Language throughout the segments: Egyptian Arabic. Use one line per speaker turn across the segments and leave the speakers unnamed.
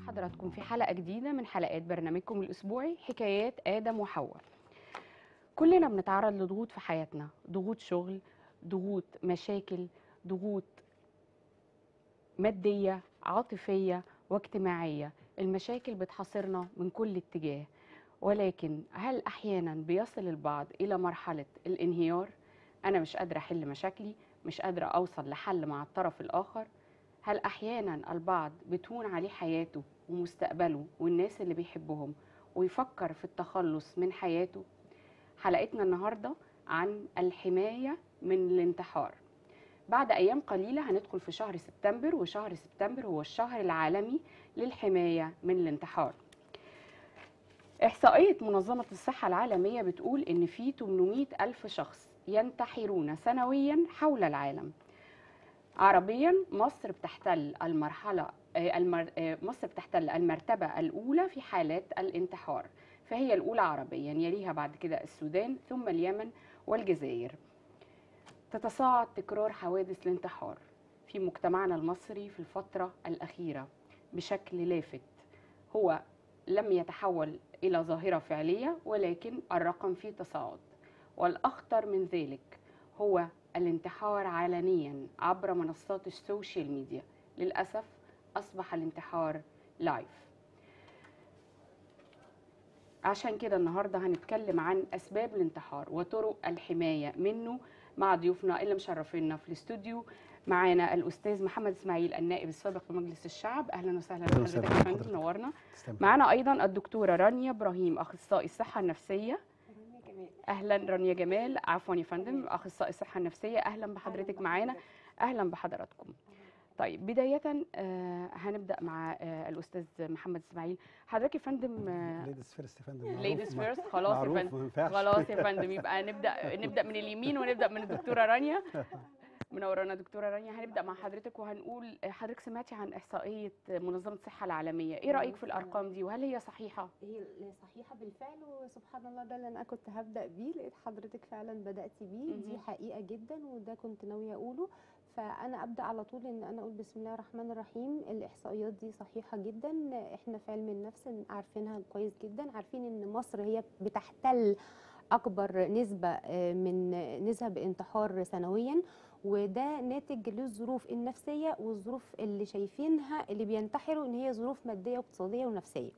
بحضراتكم في حلقة جديدة من حلقات برنامجكم الأسبوعي حكايات آدم وحواء كلنا بنتعرض لضغوط في حياتنا ضغوط شغل ضغوط مشاكل ضغوط مادية عاطفية واجتماعية المشاكل بتحاصرنا من كل اتجاه ولكن هل أحيانا بيصل البعض إلى مرحلة الانهيار أنا مش قادرة أحل مشاكلي مش قادرة أوصل لحل مع الطرف الآخر هل أحيانا البعض بتهون عليه حياته ومستقبله والناس اللي بيحبهم ويفكر في التخلص من حياته حلقتنا النهاردة عن الحماية من الانتحار بعد أيام قليلة هندخل في شهر سبتمبر وشهر سبتمبر هو الشهر العالمي للحماية من الانتحار إحصائية منظمة الصحة العالمية بتقول إن في 800 ألف شخص ينتحرون سنويا حول العالم عربيا مصر بتحتل المرحلة آه، المر... آه، مصر بتحتل المرتبة الأولى في حالات الانتحار فهي الأولى عربيا يليها بعد كده السودان ثم اليمن والجزائر تتصاعد تكرار حوادث الانتحار في مجتمعنا المصري في الفترة الأخيرة بشكل لافت هو لم يتحول إلى ظاهرة فعلية ولكن الرقم فيه تصاعد والأخطر من ذلك هو الانتحار علنيا عبر منصات السوشيال ميديا للأسف أصبح الانتحار لايف عشان كده النهاردة هنتكلم عن أسباب الانتحار وطرق الحماية منه مع ضيوفنا اللي مشرفينا في الاستوديو معانا الأستاذ محمد إسماعيل النائب السابق لمجلس الشعب أهلا وسهلا
أهلا
بحضرتك
وسهلا
يا فندم
بحضرتك.
نورنا
تسلم.
معانا أيضا الدكتورة رانيا إبراهيم أخصائي الصحة النفسية اهلا رانيا جمال عفوا يا فندم اخصائي الصحه النفسيه اهلا بحضرتك معانا اهلا بحضراتكم طيب بدايه آه، هنبدا مع آه، الاستاذ محمد اسماعيل حضرتك يا فندم
ليديز فيرست يا فندم معروف.
ليديز
ما-
فيرست خلاص يا
معروف،
فندم
ما ينفعش.
خلاص يا فندم يبقى نبدا نبدا من اليمين ونبدا من الدكتوره رانيا منورانا دكتوره رانيا هنبدا مع حضرتك وهنقول آه، حضرتك سمعتي عن احصائيه منظمه الصحه العالميه ايه رايك في الارقام دي وهل هي صحيحه
هي صحيحة بالفعل وسبحان الله ده اللي أنا كنت هبدأ بيه لقيت حضرتك فعلا بدأتي بيه
مهم.
دي حقيقة جدا وده كنت ناوية أقوله فأنا أبدأ على طول إن أنا أقول بسم الله الرحمن الرحيم الإحصائيات دي صحيحة جدا إحنا في علم النفس عارفينها كويس جدا عارفين إن مصر هي بتحتل أكبر نسبة آه، من نسب انتحار سنويا وده ناتج للظروف النفسية والظروف اللي شايفينها اللي بينتحروا إن هي ظروف مادية واقتصادية ونفسية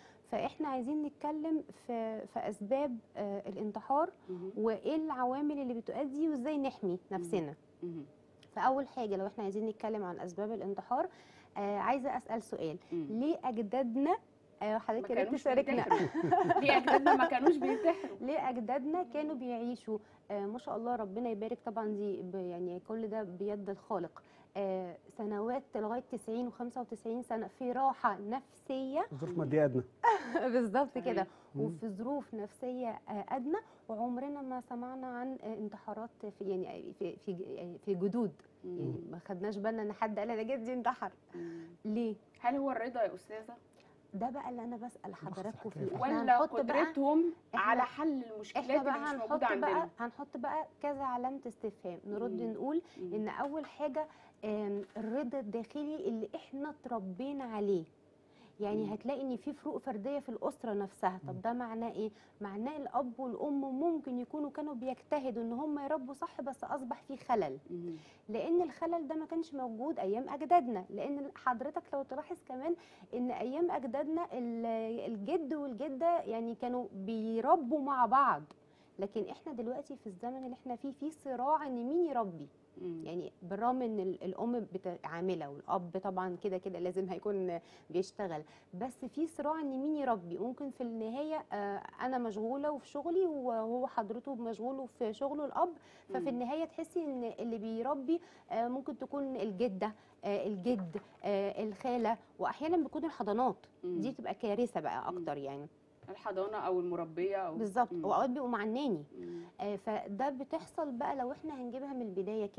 فاحنا عايزين نتكلم في في اسباب آه، الانتحار
مهم.
وايه العوامل اللي بتؤدي وازاي نحمي نفسنا
مهم.
فاول حاجه لو احنا عايزين نتكلم عن اسباب الانتحار آه عايزه اسال سؤال
مم.
ليه اجدادنا آه حضرتك
ما
يا ريت
كانوش
تشاركنا
بينتحروا. ليه اجدادنا ما كانوش بينتحروا
ليه اجدادنا كانوا بيعيشوا آه ما شاء الله ربنا يبارك طبعا دي ب- يعني كل ده بيد الخالق آه سنوات لغايه 90 و95 سنه في راحه نفسيه
ظروف ماديه ادنى
بالظبط
صحيح.
كده
مم.
وفي ظروف نفسيه آه، ادنى وعمرنا ما سمعنا عن آه، انتحارات في يعني في في يعني في جدود يعني ما خدناش بالنا ان حد قال انا جدي انتحر
مم.
ليه
هل هو الرضا يا استاذه
ده بقى اللي انا بسال حضراتكم فيه
حكاية.
إحنا
ولا
هنحط بقى-
قدرتهم
إحنا-
على حل المشكلات
احنا
اللي
بقى
مش
هنحط
موجوده عندنا
بقى هنحط بقى كذا علامه استفهام نرد
مم.
نقول
مم.
ان اول حاجه آم، الرضا الداخلي اللي احنا اتربينا عليه يعني
مم.
هتلاقي ان في فروق فرديه في الاسره نفسها طب ده معناه ايه معناه الاب والام ممكن يكونوا كانوا بيجتهدوا ان هم يربوا صح بس اصبح في خلل
مم.
لان الخلل ده ما كانش موجود ايام اجدادنا لان حضرتك لو تلاحظ كمان ان ايام اجدادنا ال- الجد والجده يعني كانوا بيربوا مع بعض لكن احنا دلوقتي في الزمن اللي احنا فيه في صراع ان مين يربي
مم.
يعني بالرغم ان ال- الام بت- عامله والاب طبعا كده كده لازم هيكون بيشتغل بس في صراع ان مين يربي ممكن في النهايه آه، انا مشغوله وفي شغلي وهو حضرته مشغول وفي شغله الاب ففي
مم.
النهايه تحسي ان اللي بيربي آه، ممكن تكون الجده آه، الجد آه، الخاله واحيانا بتكون الحضانات
مم.
دي تبقى كارثه بقى
مم.
اكتر يعني
الحضانه او المربيه او
بالظبط
مم.
واوقات بيبقوا مع الناني
مم.
آه، فده بتحصل بقى لو احنا هنجيبها من البدايه كده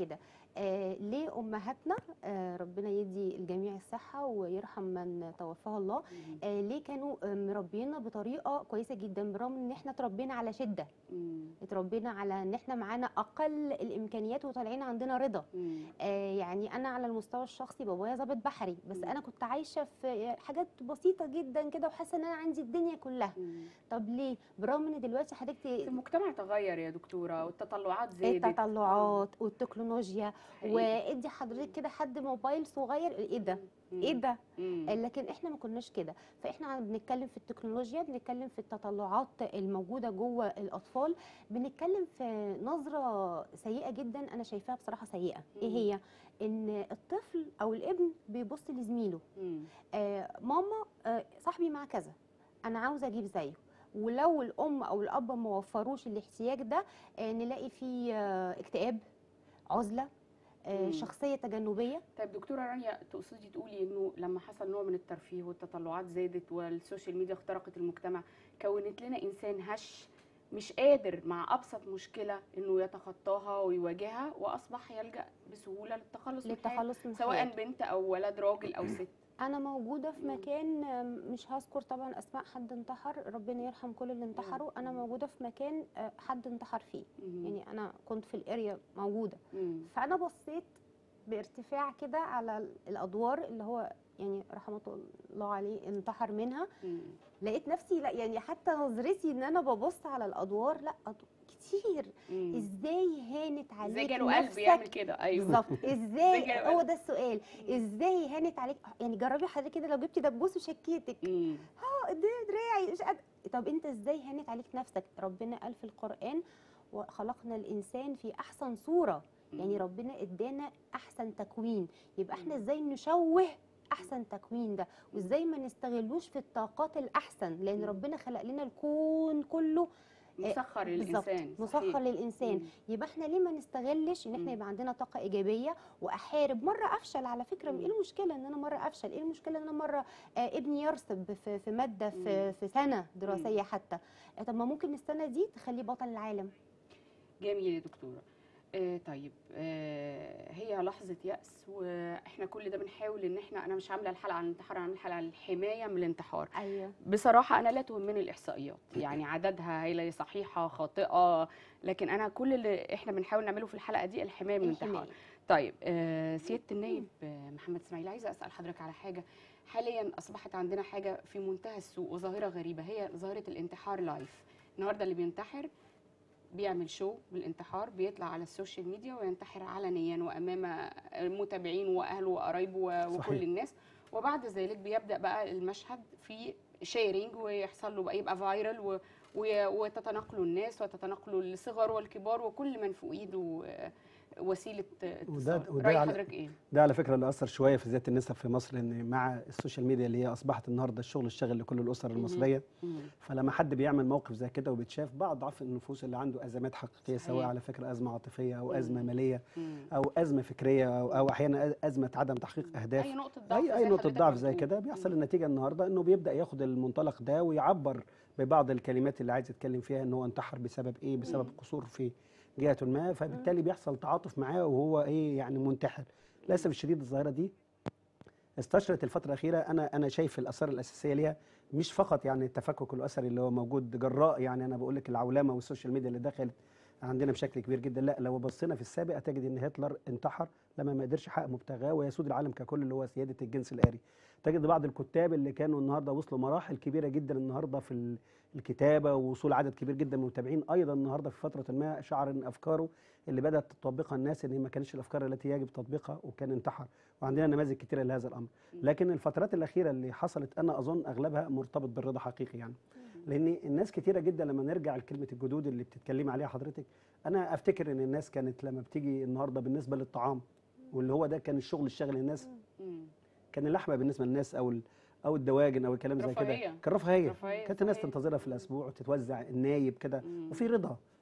آه ليه امهاتنا آه ربنا يدي الجميع الصحه ويرحم من توفاه الله
مم.
آه ليه كانوا آه، مربينا بطريقه كويسه جدا برغم ان احنا اتربينا على شده
مم.
اتربينا على ان احنا معانا اقل الامكانيات وطالعين عندنا رضا
مم.
آه يعني انا على المستوى الشخصي بابايا ظابط بحري بس
مم.
انا كنت عايشه في حاجات بسيطه جدا كده وحاسه ان انا عندي الدنيا كلها
مم.
طب ليه برغم ان دلوقتي حضرتك
المجتمع تغير يا دكتوره والتطلعات زادت
التطلعات والتكنولوجيا
حقيقي.
وادي حضرتك كده حد موبايل صغير ايه ده
مم.
ايه ده
مم.
لكن احنا ما كناش كده فاحنا عم بنتكلم في التكنولوجيا بنتكلم في التطلعات الموجوده جوه الاطفال بنتكلم في نظره سيئه جدا انا شايفاها بصراحه سيئه ايه
مم.
هي ان الطفل او الابن بيبص لزميله
مم.
آه ماما آه صاحبي مع كذا انا عاوزه اجيب زيه ولو الام او الاب ما وفروش الاحتياج ده آه نلاقي فيه آه اكتئاب عزله آه
مم.
شخصيه تجنبيه
طيب دكتوره رانيا تقصدي تقولي انه لما حصل نوع من الترفيه والتطلعات زادت والسوشيال ميديا اخترقت المجتمع كونت لنا انسان هش مش قادر مع ابسط مشكله انه يتخطاها ويواجهها واصبح يلجا بسهوله للتخلص من حياته
للتخلص من
سواء
حياته.
بنت او ولد راجل او ست
انا موجوده في
مم.
مكان آم، مش هذكر طبعا اسماء حد انتحر ربنا يرحم كل اللي انتحروا انا
مم.
موجوده في مكان آه، حد انتحر فيه
مم.
يعني انا كنت في الاريا موجوده
مم.
فانا بصيت بارتفاع كده على ال- الادوار اللي هو يعني رحمه الله عليه انتحر منها
مم.
لقيت نفسي لا يعني حتى نظرتي ان انا ببص على الادوار لا أد- كتير
مم.
ازاي هانت عليك
ازاي جاله قلب
نفسك
يعمل كده ايوه
بالظبط
إزاي
ازاي
جاله
هو
قلب؟
ده السؤال ازاي هانت عليك يعني جربي حضرتك كده لو جبتي دبوس وشكيتك
مم.
اه ده دراعي مش قادرة. طب انت ازاي هانت عليك نفسك ربنا قال في القران وخلقنا الانسان في احسن صوره يعني
مم.
ربنا ادانا احسن تكوين يبقى احنا
مم.
ازاي نشوه احسن تكوين ده وازاي ما نستغلوش في الطاقات الاحسن لان
مم.
ربنا خلق لنا الكون كله
مسخر
بالظبط
للانسان
مسخر
صحيح.
للانسان
مم.
يبقى احنا ليه ما نستغلش ان احنا
مم.
يبقى عندنا طاقه ايجابيه واحارب مره افشل على فكره
مم.
ايه المشكله ان انا مره افشل ايه المشكله ان انا مره آه ابني يرسب في, في ماده
مم.
في, في سنه دراسيه حتى آه طب ما ممكن السنه دي تخليه بطل العالم
جميل يا دكتورة آه طيب آه هي لحظة يأس واحنا كل ده بنحاول ان احنا انا مش عاملة الحلقة عن الانتحار انا عاملة الحلقة عن الحماية من الانتحار
ايوه
بصراحة انا لا تهمني الاحصائيات يعني عددها هي صحيحة خاطئة لكن انا كل اللي احنا بنحاول نعمله في الحلقة دي الحماية من الانتحار
الحمايه
طيب آه سيادة النائب آه محمد اسماعيل عايزة اسأل حضرتك على حاجة حاليا اصبحت عندنا حاجة في منتهى السوء وظاهرة غريبة هي ظاهرة الانتحار لايف النهارده اللي بينتحر بيعمل شو بالانتحار بيطلع على السوشيال ميديا وينتحر علنيا وامام المتابعين واهله وقرايبه و- وكل
صحيح.
الناس وبعد ذلك بيبدا بقى المشهد في شيرنج ويحصل له بقى يبقى فايرال و- وي- وتتناقله الناس وتتناقله الصغار والكبار وكل من فوق ايده آه، وسيله
وده-
اتصال
وده
راي
على-
حضرتك ايه؟
ده على فكره اللي اثر شويه في زياده النسب في مصر ان مع السوشيال ميديا اللي هي اصبحت النهارده الشغل الشاغل لكل الاسر
مهم.
المصريه
مم.
فلما حد بيعمل موقف زي كده وبيتشاف بعض ضعف النفوس اللي عنده ازمات حقيقيه سواء
صحيح.
على فكره ازمه عاطفيه او
مم.
ازمه ماليه
مم.
او ازمه فكريه او, أو احيانا ازمه عدم تحقيق اهداف
اي نقطه ضعف
اي اي
زي
نقطه
حضرتك
ضعف
ما
زي
بتقول.
كده بيحصل
مم.
النتيجه النهارده انه بيبدا ياخد المنطلق ده ويعبر ببعض الكلمات اللي عايز يتكلم فيها ان هو انتحر بسبب ايه بسبب
مم.
قصور في جهه ما فبالتالي بيحصل تعاطف معاه وهو ايه يعني منتحر للاسف الشديد الظاهره دي استشرت الفتره الاخيره انا انا شايف الاثار الاساسيه ليها مش فقط يعني التفكك الاسري اللي هو موجود جراء يعني انا بقول لك العولمه والسوشيال ميديا اللي دخلت عندنا بشكل كبير جدا لا لو بصينا في السابق هتجد ان هتلر انتحر لما ما قدرش يحقق مبتغاه ويسود العالم ككل اللي هو سياده الجنس الآري تجد بعض الكتاب اللي كانوا النهارده وصلوا مراحل كبيره جدا النهارده في ال- الكتابه ووصول عدد كبير جدا من المتابعين ايضا النهارده في فتره ما شعر ان افكاره اللي بدات تطبقها الناس ان هي ما كانتش الافكار التي يجب تطبيقها وكان انتحر وعندنا نماذج كثيره لهذا الامر لكن الفترات الاخيره اللي حصلت انا اظن اغلبها مرتبط بالرضا حقيقي يعني لان الناس كتيره جدا لما نرجع لكلمه الجدود اللي بتتكلمي عليها حضرتك انا افتكر ان الناس كانت لما بتيجي النهارده بالنسبه للطعام واللي هو ده كان الشغل الشاغل الناس
مم.
كان اللحمه بالنسبه للناس او ال- او الدواجن او الكلام زي كده
رفاهية.
كان رفاهيه
رفاهية،
كانت الناس
صحيح.
تنتظرها في الاسبوع وتتوزع النايب كده
مم.
وفي رضا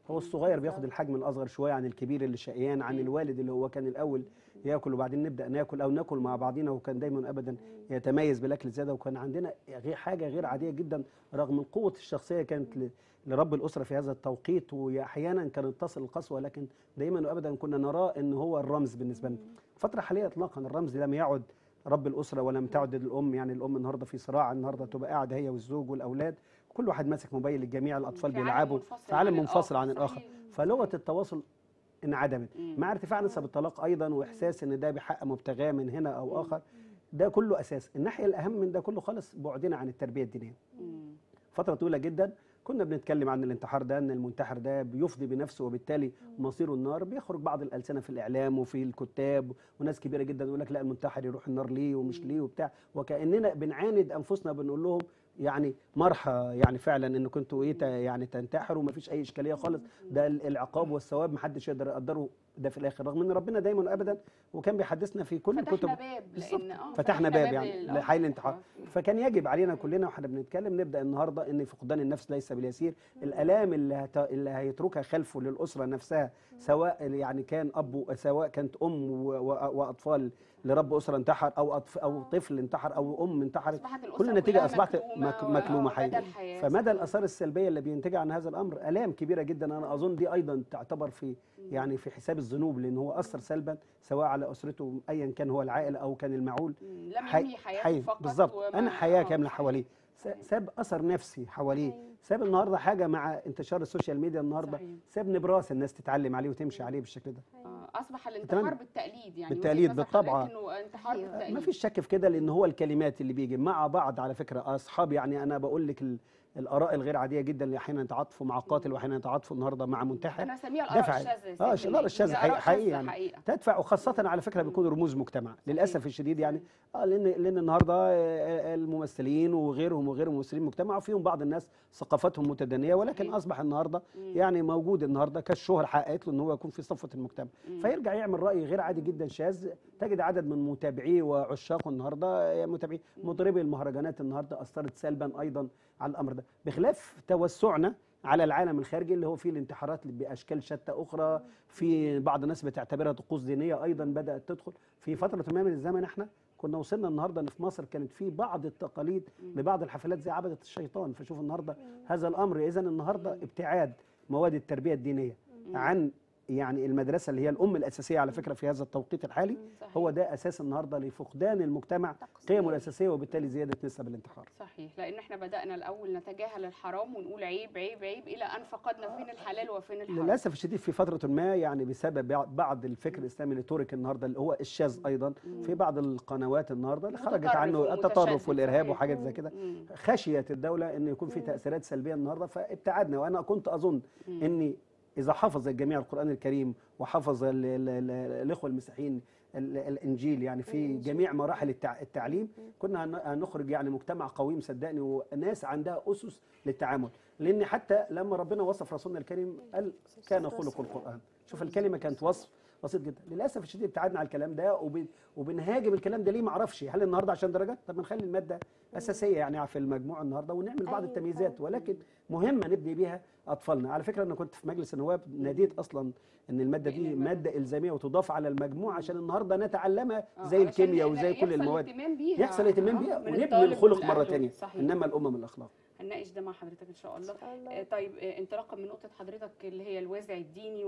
هو الصغير بياخد الحجم الاصغر شويه عن الكبير اللي شقيان عن
مم.
الوالد اللي هو كان الاول ياكل وبعدين نبدا ناكل او ناكل مع بعضينا وكان دايما ابدا يتميز بالاكل زياده وكان عندنا غير حاجه غير عاديه جدا رغم من قوه الشخصيه كانت ل- لرب الاسره في هذا التوقيت واحيانا كانت تصل القسوه لكن دايما وابدا كنا نراه ان هو الرمز بالنسبه لنا الفتره الحاليه اطلاقا الرمز لم يعد رب الاسره ولم تعد الام يعني الام النهارده في صراع النهارده تبقى قاعده هي والزوج والاولاد كل واحد ماسك موبايل الجميع الاطفال
في عالم
بيلعبوا
منفصل
في عالم
عن
منفصل عن الاخر
صحيح.
فلغه التواصل انعدمت
مم.
مع ارتفاع نسب الطلاق ايضا واحساس ان ده بيحقق مبتغاه من هنا او اخر ده كله اساس الناحيه الاهم من ده كله خالص بعدنا عن التربيه الدينيه
مم.
فتره طويله جدا كنا بنتكلم عن الانتحار ده ان المنتحر ده بيفضي بنفسه وبالتالي مصيره النار بيخرج بعض الالسنه في الاعلام وفي الكتاب وناس كبيره جدا يقول لك لا المنتحر يروح النار ليه ومش ليه وبتاع وكاننا بنعاند انفسنا بنقول لهم يعني مرحى يعني فعلا ان كنتوا ايه ت- يعني تنتحروا ومفيش اي اشكاليه خالص ده ال- العقاب والثواب محدش يقدر يقدره ده في الاخر رغم ان ربنا دايما وابدا وكان بيحدثنا في كل
فتحنا
الكتب
باب
بالظبط.
لان اه
فتحنا باب يعني
لل-
لحي الانتحار
آه.
فكان يجب علينا كلنا واحنا بنتكلم نبدا النهارده ان فقدان النفس ليس باليسير الالام اللي هت... اللي هيتركها خلفه للاسره نفسها سواء يعني كان اب سواء كانت ام و... و... واطفال لرب اسره انتحر او أطف... او طفل انتحر او ام انتحرت
اصبحت الاسره
كل النتيجه
كلها
اصبحت
مكلومه,
مك...
و-
مكلومه
آه،
حقيقي
مدى الحياه
فمدى
صحيح.
الاثار السلبيه اللي بينتجها عن هذا الامر الام كبيره جدا انا اظن دي ايضا تعتبر في يعني في حساب الذنوب لان هو اثر سلبا سواء على اسرته ايا كان هو العائله او كان المعول
مم. لم
حي-
ينهي حياته
حي
فقط
بالظبط
وما-
انا حياه
آه،
كامله
صحيح.
حواليه س-
صحيح.
ساب اثر نفسي حواليه
أيوة.
ساب النهارده حاجه مع انتشار السوشيال ميديا النهارده
صحيح.
ساب نبراس الناس تتعلم عليه وتمشي عليه بالشكل ده
آه، اصبح الانتحار
أتمنى.
بالتقليد يعني
بالتقليد،
وجهة نظر
بالطبع.
حضرتك انه انتحار
أيوة.
بالتقليد
ما فيش شك في كده لان هو الكلمات اللي بيجي مع بعض على فكره اصحاب يعني انا بقول لك ال- الاراء الغير عاديه جدا اللي احيانا يتعاطفوا مع قاتل واحيانا يتعاطفوا النهارده مع منتحر
انا اسميها الاراء
دفع
الشاذه يا
اه
سيدي
الآراء
منى.
الشاذة
هي
حقيقي-
آراء
حقيقي
شاذة
يعني.
حقيقة.
تدفع وخاصة على فكرة بيكونوا رموز مجتمع للأسف الشديد يعني اه لأن لأن النهاردة آه، الممثلين وغيرهم وغيرهم ممثلين مجتمع فيهم بعض الناس ثقافتهم متدنية ولكن
صحيح.
أصبح النهاردة
مم.
يعني موجود النهاردة كالشهرة حققت له إن هو يكون في صفة المجتمع
مم.
فيرجع يعمل رأي غير عادي جدا شاذ تجد عدد من متابعيه وعشاقه النهاردة آه، متابعيه مطربي المهرجانات النهاردة أثرت سلبا أيضا على الأمر ده بخلاف توسعنا على العالم الخارجي اللي هو فيه الانتحارات باشكال شتى اخرى في بعض الناس بتعتبرها طقوس دينيه ايضا بدات تدخل في فتره ما من الزمن احنا كنا وصلنا النهارده ان في مصر كانت في بعض التقاليد لبعض الحفلات زي عبده الشيطان فشوف النهارده هذا الامر اذا النهارده ابتعاد مواد التربيه الدينيه عن يعني المدرسه اللي هي الام الاساسيه على فكره في هذا التوقيت الحالي
صحيح.
هو ده اساس النهارده لفقدان المجتمع قيمه الاساسيه وبالتالي زياده نسب الانتحار
صحيح لان احنا بدانا الاول نتجاهل الحرام ونقول عيب عيب عيب الى ان فقدنا فين الحلال وفين الحرام
للاسف الشديد في فتره ما يعني بسبب بع- بعض الفكر الاسلامي اللي ترك النهارده اللي هو الشاذ ايضا في بعض القنوات النهارده اللي خرجت
متطرف
عنه
ومتشدد،
التطرف والارهاب
صحيح.
وحاجات زي كده
مم.
خشيت الدوله ان يكون في تاثيرات سلبيه النهارده فابتعدنا وانا كنت اظن ان اذا حفظ الجميع القران الكريم وحفظ ال- ال- ال- الاخوه المسيحيين ال- الانجيل يعني في جميع مراحل التع- التعليم كنا هن- هنخرج يعني مجتمع قويم صدقني وناس عندها اسس للتعامل لان حتى لما ربنا وصف رسولنا الكريم قال كان خلق القران شوف الكلمه كانت وصف بسيط جدا للاسف الشديد ابتعدنا على الكلام ده وب... وبنهاجم الكلام ده ليه ما اعرفش هل النهارده عشان درجات طب ما نخلي الماده اساسيه يعني في المجموع النهارده ونعمل بعض
أيوة
التمييزات
فعلا.
ولكن مهمه نبني بيها اطفالنا على فكره انا كنت في مجلس النواب ناديت اصلا ان الماده دي
إن المادة-
ماده الزاميه وتضاف على المجموع عشان النهارده نتعلمها
آه،
زي
علشان
الكيمياء
ن-
وزي كل
يحصل
المواد
اهتمام بيها
يحصل اهتمام
آه،
بيها
من
ونبني
الطالب
الخلق مره
والأهل.
ثانيه
صحيح.
انما الامم الاخلاق
هنناقش ده مع حضرتك ان شاء الله
شاء الله.
آه، طيب آه، انطلاقا من نقطه حضرتك اللي هي الوازع الديني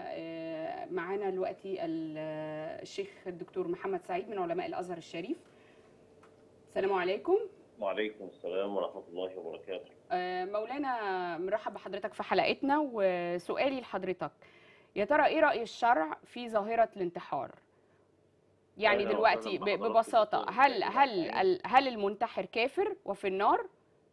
ومعانا دلوقتي ال- آه، الشيخ الدكتور محمد سعيد من علماء الازهر الشريف السلام عليكم
وعليكم السلام ورحمة الله وبركاته
آه، مولانا مرحب بحضرتك في حلقتنا وسؤالي لحضرتك يا ترى ايه رأي الشرع في ظاهرة الانتحار؟ يعني
أهلا
دلوقتي
وسهلا
ب-
بحضرتك
ببساطة
دكتور
هل
سيد
هل
إبراهيم.
ال- هل المنتحر كافر وفي النار؟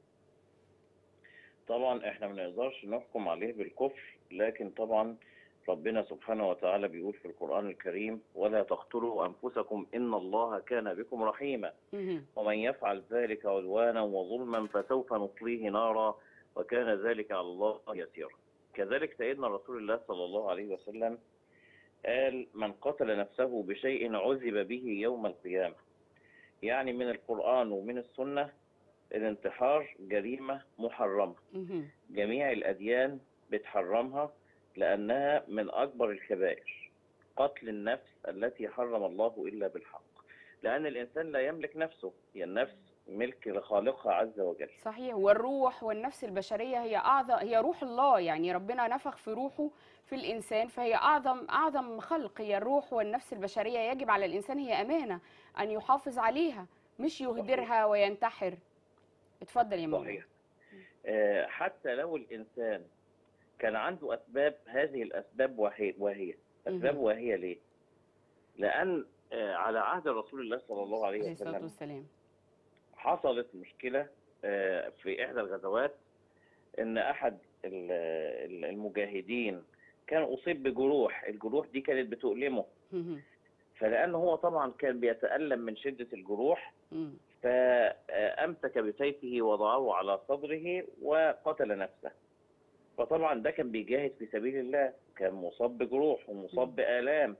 طبعا احنا ما نقدرش نحكم عليه بالكفر لكن طبعا ربنا سبحانه وتعالى بيقول في القرآن الكريم ولا تقتلوا أنفسكم إن الله كان بكم رحيما
مهم.
ومن يفعل ذلك عدوانا وظلما فسوف نصليه نارا وكان ذلك على الله يسيرا كذلك سيدنا رسول الله صلى الله عليه وسلم قال من قتل نفسه بشيء عذب به يوم القيامة يعني من القرآن ومن السنة الانتحار جريمة محرمة
مهم.
جميع الأديان بتحرمها لأنها من أكبر الكبائر قتل النفس التي حرم الله إلا بالحق لأن الإنسان لا يملك نفسه هي النفس ملك لخالقها عز وجل
صحيح والروح والنفس البشرية هي أعظم هي روح الله يعني ربنا نفخ في روحه في الإنسان فهي أعظم أعظم خلق هي الروح والنفس البشرية يجب على الإنسان هي أمانة أن يحافظ عليها مش يهدرها وينتحر اتفضل يا مولانا
صحيح آه، حتى لو الإنسان كان عنده أسباب هذه الأسباب وهي, وهي. أسباب
مهم.
وهي ليه؟ لأن آه، على عهد رسول الله صلى الله عليه
عليه الصلاة
وسلم
والسلام
حصلت مشكلة آه، في إحدى الغزوات إن أحد ال- ال- المجاهدين كان أصيب بجروح الجروح دي كانت بتؤلمه
مهم.
فلأنه هو طبعا كان بيتألم من شدة الجروح
مم.
فأمسك بسيفه وضعه على صدره وقتل نفسه فطبعا ده كان بيجاهد في سبيل الله كان مصاب بجروح ومصاب بآلام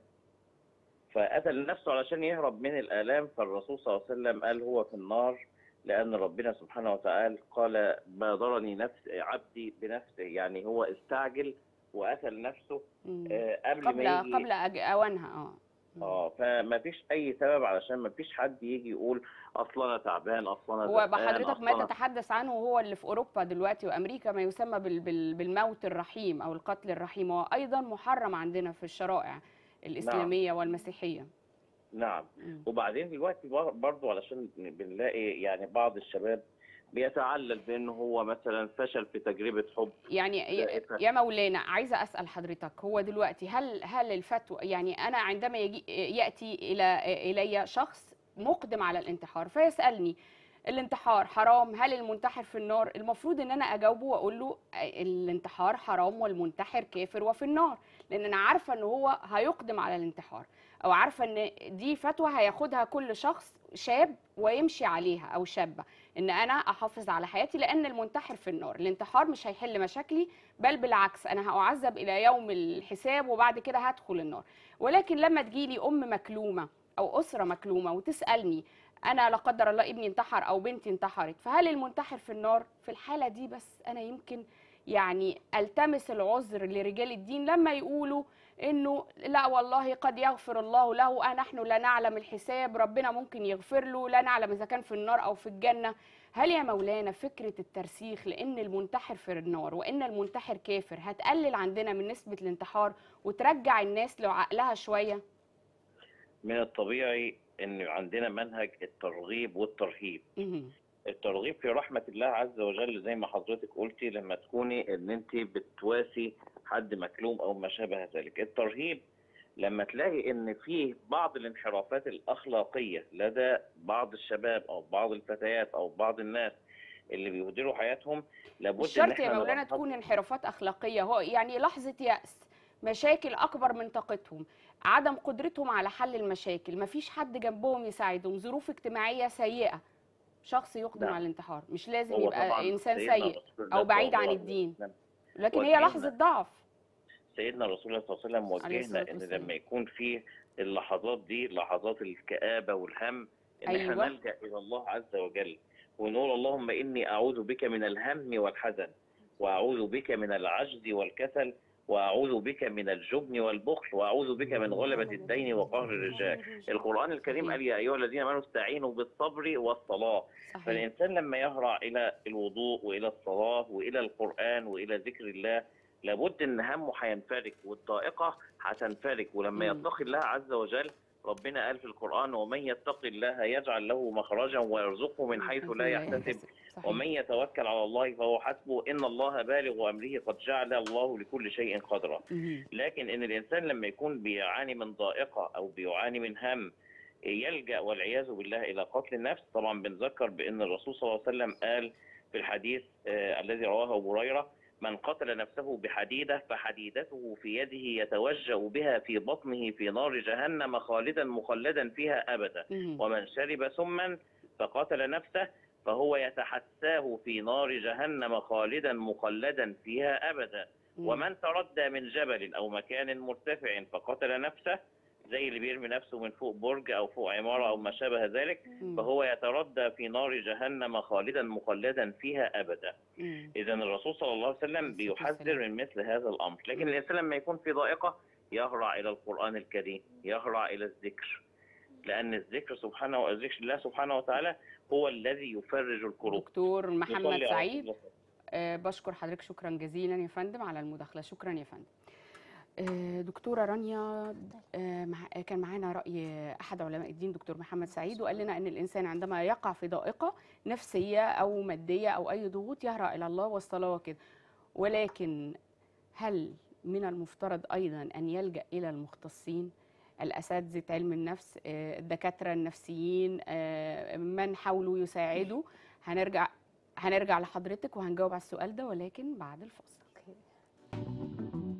فقتل نفسه علشان يهرب من الآلام فالرسول صلى الله عليه وسلم قال هو في النار لأن ربنا سبحانه وتعالى قال بادرني نفس عبدي بنفسه يعني هو استعجل وقتل نفسه
مم.
آه، قبل
قبل
ما يجي
قبل أج- أوانها اه مم.
اه فما فيش اي سبب علشان ما فيش حد يجي يقول اصل انا تعبان اصل انا
هو
زهقان،
بحضرتك
أصل
ما
أنا
تتحدث عنه هو اللي في اوروبا دلوقتي وامريكا ما يسمى بال- بال- بالموت الرحيم او القتل الرحيم هو ايضا محرم عندنا في الشرائع الاسلاميه والمسيحيه
نعم
مم.
وبعدين دلوقتي بر- برضو علشان بنلاقي يعني بعض الشباب بيتعلل بان هو مثلا فشل في تجربه حب
يعني يا-
لا،
يا مولانا عايزه اسال حضرتك هو دلوقتي هل هل الفتوى يعني انا عندما يجي ياتي الى الي شخص مقدم على الانتحار فيسالني الانتحار حرام هل المنتحر في النار المفروض ان انا اجاوبه واقول له الانتحار حرام والمنتحر كافر وفي النار لان انا عارفه ان هو هيقدم على الانتحار او عارفه ان دي فتوى هياخدها كل شخص شاب ويمشي عليها او شابه ان انا احافظ على حياتي لان المنتحر في النار الانتحار مش هيحل مشاكلي بل بالعكس انا هأعذب الى يوم الحساب وبعد كده هدخل النار ولكن لما تجيلي ام مكلومه او اسره مكلومه وتسالني انا لا قدر الله ابني انتحر او بنتي انتحرت فهل المنتحر في النار في الحاله دي بس انا يمكن يعني التمس العذر لرجال الدين لما يقولوا انه لا والله قد يغفر الله له آه نحن لا نعلم الحساب ربنا ممكن يغفر له لا نعلم اذا كان في النار او في الجنه هل يا مولانا فكره الترسيخ لان المنتحر في النار وان المنتحر كافر هتقلل عندنا من نسبه الانتحار وترجع الناس لعقلها شويه
من الطبيعي ان عندنا منهج الترغيب والترهيب
مهم.
الترغيب في رحمه الله عز وجل زي ما حضرتك قلتي لما تكوني ان انت بتواسي حد مكلوم او ما شابه ذلك الترهيب لما تلاقي ان في بعض الانحرافات الاخلاقيه لدى بعض الشباب او بعض الفتيات او بعض الناس اللي بيهدروا حياتهم لابد
مش
ان
شرط يا
احنا
مولانا
نلاحظ-
تكون انحرافات اخلاقيه هو يعني لحظه يأس مشاكل اكبر من طاقتهم عدم قدرتهم على حل المشاكل مفيش حد جنبهم يساعدهم ظروف اجتماعيه سيئه شخص يقدم
نعم.
على الانتحار مش لازم
هو
يبقى
طبعاً
انسان
سيدنا
سيء
رسول الله
او بعيد
صلى
عن
الله عليه
الدين
وسلم
لكن هي
وجهنا-
لحظه ضعف
سيدنا رسول الله صلى الله عليه وسلم
عليه الصلاة
وجهنا ان
والسلام.
لما يكون في اللحظات دي لحظات الكآبة والهم ان
أيوة.
احنا نلجأ الى الله عز وجل ونقول اللهم اني اعوذ بك من الهم والحزن واعوذ بك من العجز والكسل واعوذ بك من الجبن والبخل واعوذ بك من غلبة الدين وقهر الرجال القرآن الكريم
صحيح.
قال يا ايها الذين امنوا استعينوا بالصبر والصلاة
صحيح
فالإنسان لما يهرع إلى الوضوء وإلى الصلاة وإلى القرآن وإلى ذكر الله لابد إن همه هينفرج والضائقة هتنفرج ولما
مم.
يتقي الله عز وجل ربنا قال في القرآن ومن يتق الله يجعل له مخرجا ويرزقه من حيث لا يحتسب
صحيح.
ومن يتوكل على الله فهو حسبه إن الله بالغ أمره قد جعل الله لكل شيء قدرا
مهم.
لكن ان الانسان لما يكون بيعاني من ضائقه او بيعاني من هم يلجا والعياذ بالله الى قتل النفس طبعا بنذكر بان الرسول صلى الله عليه وسلم قال في الحديث آه الذي رواه ابو هريره من قتل نفسه بحديده فحديدته في يده يتوجا بها في بطنه في نار جهنم خالدا مخلدا فيها ابدا
مهم.
ومن شرب سما فقتل نفسه فهو يتحساه في نار جهنم خالدا مخلدا فيها ابدا
مهم.
ومن تردى من جبل أو مكان مرتفع فقتل نفسه زي اللي بيرمي نفسه من فوق برج او فوق عماره او ما شابه ذلك
مم.
فهو يتردى في نار جهنم خالدا مخلدا فيها ابدا
مم.
اذا الرسول صلى الله عليه وسلم
عليه الصلاة
بيحذر
والسلام.
من مثل هذا الامر لكن الانسان لما يكون في ضائقه يهرع الى القران الكريم يهرع الى الذكر لان الذكر سبحانه وذكر الله سبحانه وتعالى هو الذي يفرج الكروب
دكتور محمد
نصلي على
سعيد
رسول الله.
آه، بشكر حضرتك شكرا جزيلا يا فندم على المداخله شكرا يا فندم آه، دكتوره رانيا آه، مع- كان معانا راي احد علماء الدين دكتور محمد سعيد وقال لنا ان الانسان عندما يقع في ضائقه نفسيه او ماديه او اي ضغوط يهرع الى الله والصلاه وكده ولكن هل من المفترض ايضا ان يلجا الى المختصين الاساتذه علم النفس آه، الدكاتره النفسيين آه، من حاولوا يساعدوا هنرجع هنرجع لحضرتك وهنجاوب على السؤال ده ولكن بعد الفاصل
أوكي.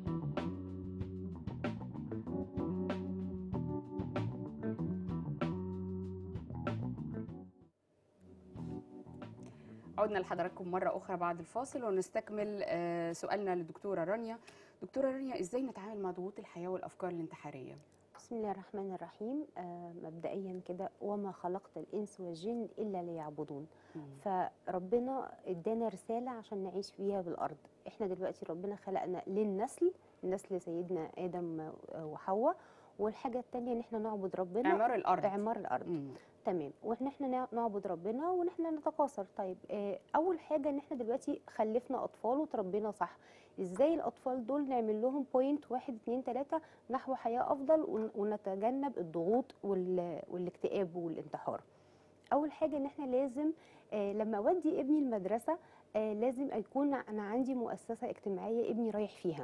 عدنا لحضراتكم مرة أخرى بعد الفاصل ونستكمل آه، سؤالنا للدكتورة رانيا دكتورة رانيا إزاي نتعامل مع ضغوط الحياة والأفكار الانتحارية؟
بسم الله الرحمن الرحيم آه مبدئيا كده وما خلقت الانس والجن الا ليعبدون
مم.
فربنا ادانا رساله عشان نعيش فيها بالارض احنا دلوقتي ربنا خلقنا للنسل نسل سيدنا ادم وحواء والحاجه الثانيه ان احنا نعبد ربنا
إعمار الأرض
اعمار الارض
مم.
تمام وان احنا نع- نعبد ربنا وان احنا نتكاثر طيب آه، اول حاجه ان احنا دلوقتي خلفنا اطفال وتربينا صح ازاي الاطفال دول نعمل لهم بوينت واحد اتنين تلاته نحو حياه افضل ون- ونتجنب الضغوط وال- والاكتئاب والانتحار اول حاجه ان احنا لازم آه، لما اودي ابني المدرسه آه، لازم يكون انا عندي مؤسسه اجتماعيه ابني رايح فيها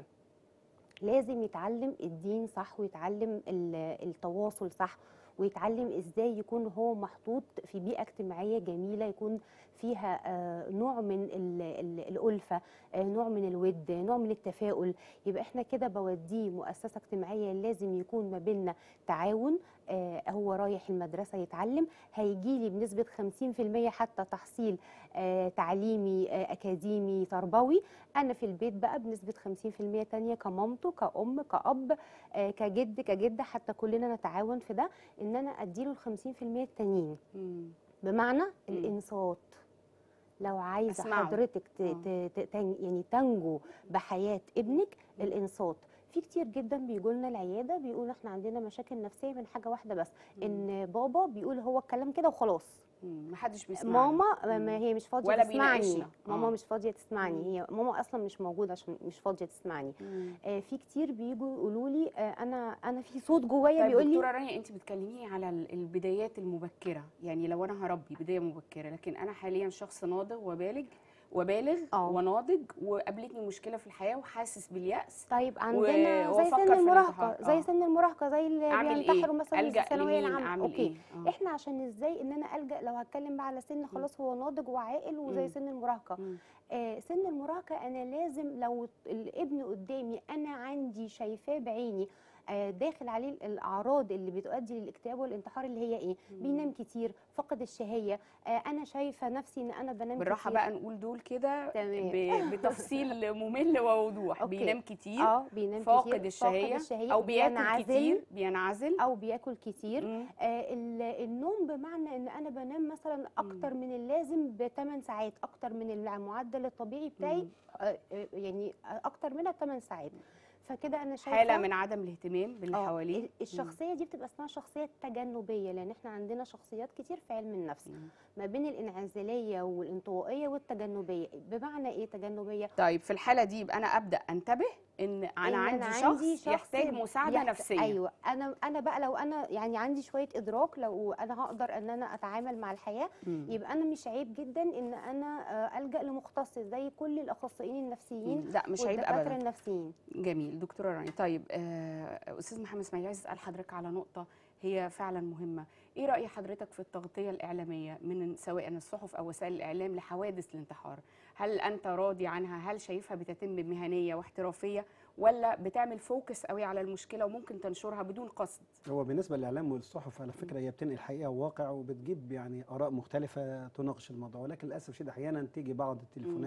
لازم يتعلم الدين صح ويتعلم ال- التواصل صح ويتعلم ازاي يكون هو محطوط في بيئه اجتماعيه جميله يكون فيها آه، نوع من ال- ال- الالفه آه، نوع من الود نوع من التفاؤل يبقى احنا كده بوديه مؤسسه اجتماعيه لازم يكون ما بيننا تعاون آه، هو رايح المدرسه يتعلم هيجي لي بنسبه 50% حتى تحصيل آه، تعليمي آه، اكاديمي تربوي انا في البيت بقى بنسبه 50% تانية كمامته كأم كأب آه، كجد كجده حتى كلنا نتعاون في ده ان انا اديله ال 50% التانيين
مم.
بمعنى الانصات لو عايزه
أسمعه.
حضرتك ت-
آه.
ت- ت- تن- يعني تنجو بحياه ابنك الانصات في كتير جدا بيجوا لنا العياده بيقولوا احنا عندنا مشاكل نفسيه من حاجه واحده بس ان بابا بيقول هو الكلام كده وخلاص
مم. محدش بيسمع
ماما
مم.
ما هي مش فاضيه
ولا
تسمعني
بيناقشنا.
ماما
آه.
مش فاضيه تسمعني
مم.
هي ماما اصلا مش موجوده عشان مش فاضيه تسمعني
مم.
آه في كتير بيجوا يقولوا لي آه انا انا في صوت جوايا
طيب
بيقول لي
دكتورة رانيا أنت بتكلميني على ال- البدايات المبكرة يعني لو أنا هربي بداية مبكرة لكن أنا حاليا شخص ناضج وبالغ وبالغ
آه.
وناضج وقابلتني مشكلة في الحياة وحاسس باليأس
طيب عندنا زي
وأفكر
سن
في
المراهقه
الانتحار.
زي
آه.
سن المراهقه زي اللي
أعمل
بينتحروا
إيه؟
مثلا في
ألجأ
الثانويه
لمين؟
العامه
أعمل
اوكي
إيه؟ آه.
احنا عشان ازاي ان انا الجا لو هتكلم بقى على سن خلاص هو ناضج وعاقل وزي
مم.
سن المراهقه
مم.
آه سن المراهقه انا لازم لو الابن قدامي انا عندي شايفاه بعيني آه داخل عليه الاعراض اللي بتؤدي للاكتئاب والانتحار اللي هي ايه
مم.
بينام كتير فقد الشهيه آه انا شايفه نفسي ان انا بنام
بالراحة
كتير
بقى نقول دول كده
تمام.
ب- بتفصيل ممل ووضوح
أوكي.
بينام كتير
اه بينام
فاقد
كتير
الشهية,
الشهية
أو بياكل
بينعزل
كتير بينعزل
او بياكل كتير
مم.
آه ال- النوم بمعنى ان انا بنام مثلا اكتر من اللازم ب 8 ساعات اكتر من المعدل الطبيعي بتاعي
مم.
آه آه، يعني اكتر منها 8 ساعات فكده انا شايفه
حالة من عدم الاهتمام باللي
آه،
حواليه
ال- الشخصيه دي بتبقى اسمها شخصيه تجنبيه لان احنا عندنا شخصيات كتير في علم النفس
مم.
ما بين الانعزاليه والانطوائيه والتجنبيه بمعنى ايه تجنبيه
طيب في الحالة دي يبقى أنا أبدأ أنتبه إن أنا
إن
عندي, شخص, يحتاج مساعدة
يحت-
نفسية
ايوه انا انا بقى لو انا يعني عندي شويه ادراك لو انا هقدر ان انا اتعامل مع الحياه
مم.
يبقى انا مش عيب جدا ان انا آه، الجا لمختص زي كل الاخصائيين النفسيين
مم. لا مش عيب
والدكاتره
أبدا
النفسيين
جميل دكتورة رانيا طيب آه، أستاذ محمد إسماعيل عايز أسأل حضرتك على نقطة هي فعلا مهمة إيه رأي حضرتك في التغطية الإعلامية من سواء الصحف أو وسائل الإعلام لحوادث الانتحار هل أنت راضي عنها هل شايفها بتتم بمهنية واحترافية ولا بتعمل فوكس قوي على المشكلة وممكن تنشرها بدون قصد
هو بالنسبه للاعلام والصحف على فكره هي بتنقل حقيقه وواقع وبتجيب يعني اراء مختلفه تناقش الموضوع ولكن للاسف الشديد احيانا تيجي بعض التليفونات